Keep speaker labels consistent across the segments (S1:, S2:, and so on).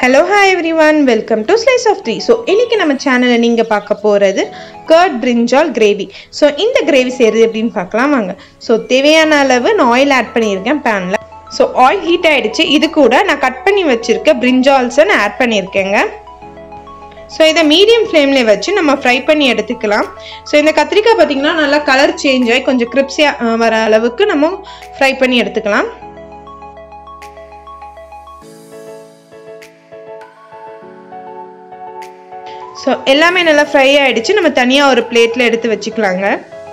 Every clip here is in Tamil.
S1: hello hi everyone welcome to Slice of Three so இன்னைக்கு நம்ம சேனலில் நீங்கள் பார்க்க போகிறது கர்ட் பிரிஞ்சால் கிரேவி ஸோ இந்த கிரேவி செய்கிறது எப்படின்னு பார்க்கலாம் வாங்க ஸோ தேவையான அளவு நான் ஆயில் ஆட் பண்ணியிருக்கேன் பேனில் ஸோ ஆயில் ஹீட் ஆகிடுச்சு இது கூட நான் கட் பண்ணி வச்சுருக்க பிரிஞ்சால்ஸை நான் ஆட் பண்ணியிருக்கேங்க ஸோ இதை மீடியம் ஃப்ளேமில் வச்சு நம்ம ஃப்ரை பண்ணி எடுத்துக்கலாம் ஸோ இந்த கத்திரிக்காய் பார்த்திங்கன்னா நல்லா கலர் சேஞ்ச் ஆகி கொஞ்சம் கிரிப்ஸியாக வர அளவுக்கு நம்ம ஃப்ரை பண்ணி எடுத்துக்கலாம் ஸோ எல்லாமே நல்லா ஃப்ரை ஆகிடுச்சு நம்ம தனியாக ஒரு பிளேட்டில் எடுத்து வச்சுக்கலாங்க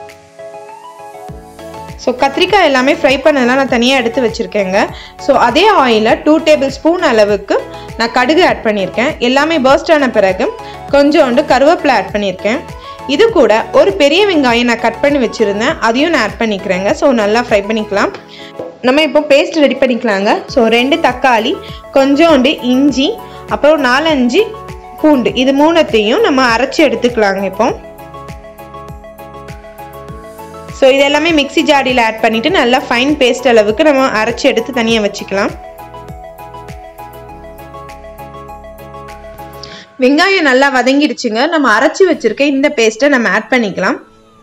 S1: ஸோ கத்திரிக்காய் எல்லாமே ஃப்ரை பண்ணதெல்லாம் நான் தனியாக எடுத்து வச்சுருக்கேங்க ஸோ அதே ஆயிலில் டூ டேபிள் ஸ்பூன் அளவுக்கு நான் கடுகு ஆட் பண்ணியிருக்கேன் எல்லாமே பர்ஸ்ட் ஆன பிறகு கொஞ்சோண்டு கருவேப்பிலை ஆட் பண்ணியிருக்கேன் இது கூட ஒரு பெரிய வெங்காயம் நான் கட் பண்ணி வச்சுருந்தேன் அதையும் நான் ஆட் பண்ணிக்கிறேங்க ஸோ நல்லா ஃப்ரை பண்ணிக்கலாம் நம்ம இப்போ பேஸ்ட் ரெடி பண்ணிக்கலாங்க ஸோ ரெண்டு தக்காளி கொஞ்சோண்டு இஞ்சி அப்புறம் நாலஞ்சு பூண்டு இது மூணுத்தையும் நம்ம அரைச்சி எடுத்துக்கலாங்க இப்போ ஸோ இது எல்லாமே மிக்சி ஜாடியில் ஆட் பண்ணிவிட்டு நல்லா ஃபைன் பேஸ்ட் அளவுக்கு நம்ம அரைச்சி எடுத்து தனியாக வச்சுக்கலாம் வெங்காயம் நல்லா வதங்கிடுச்சுங்க நம்ம அரைச்சி வச்சிருக்க இந்த பேஸ்ட்டை நம்ம ஆட் பண்ணிக்கலாம்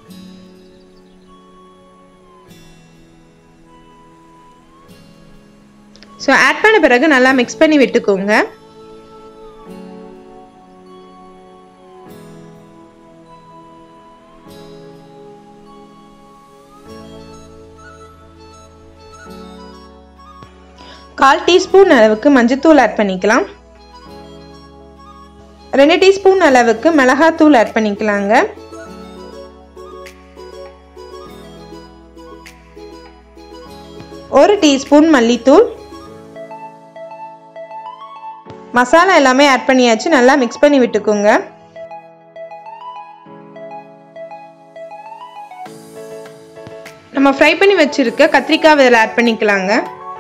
S1: ஸோ ஆட் பண்ண பிறகு நல்லா மிக்ஸ் பண்ணி விட்டுக்கோங்க கால் டீஸ்பூன் அளவுக்கு மஞ்சத்தூள் ஆட் பண்ணிக்கலாம் ரெண்டு டீஸ்பூன் அளவுக்கு மிளகாத்தூள் ஆட் பண்ணிக்கலாங்க ஒரு டீஸ்பூன் மல்லித்தூள் மசாலா எல்லாமே ஆட் பண்ணியாச்சு நல்லா மிக்ஸ் பண்ணி விட்டுக்கோங்க நம்ம ஃப்ரை பண்ணி வச்சிருக்க கத்திரிக்காய் இதில் ஆட் பண்ணிக்கலாங்க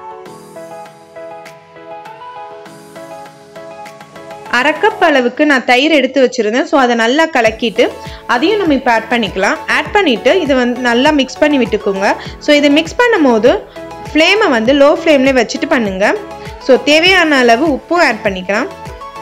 S1: அரை கப் அளவுக்கு நான் தயிர் எடுத்து வச்சுருந்தேன் ஸோ அதை நல்லா கலக்கிட்டு அதையும் நம்ம இப்போ ஆட் பண்ணிக்கலாம் ஆட் பண்ணிவிட்டு இதை வந்து நல்லா மிக்ஸ் பண்ணி விட்டுக்கோங்க ஸோ இதை மிக்ஸ் பண்ணும் போது ஃப்ளேமை வந்து லோ ஃப்ளேம்லேயே வச்சுட்டு பண்ணுங்கள் ஸோ தேவையான அளவு உப்பும் ஆட் பண்ணிக்கலாம்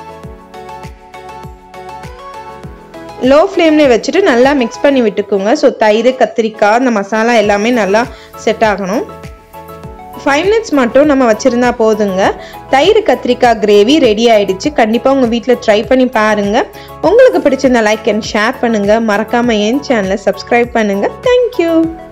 S1: லோ ஃப்ளேம்லேயே வச்சுட்டு நல்லா மிக்ஸ் பண்ணி விட்டுக்கோங்க ஸோ தயிர் கத்திரிக்காய் அந்த மசாலா எல்லாமே நல்லா செட் ஆகணும் ஃபைவ் மினிட்ஸ் மட்டும் நம்ம வச்சுருந்தா போதுங்க தயிர் கத்திரிக்காய் கிரேவி ரெடி ஆயிடுச்சு கண்டிப்பாக உங்கள் வீட்டில் ட்ரை பண்ணி பாருங்கள் உங்களுக்கு பிடிச்சிருந்தா லைக் அண்ட் ஷேர் பண்ணுங்கள் மறக்காமல் என் சேனலை சப்ஸ்கிரைப் பண்ணுங்கள் தேங்க்யூ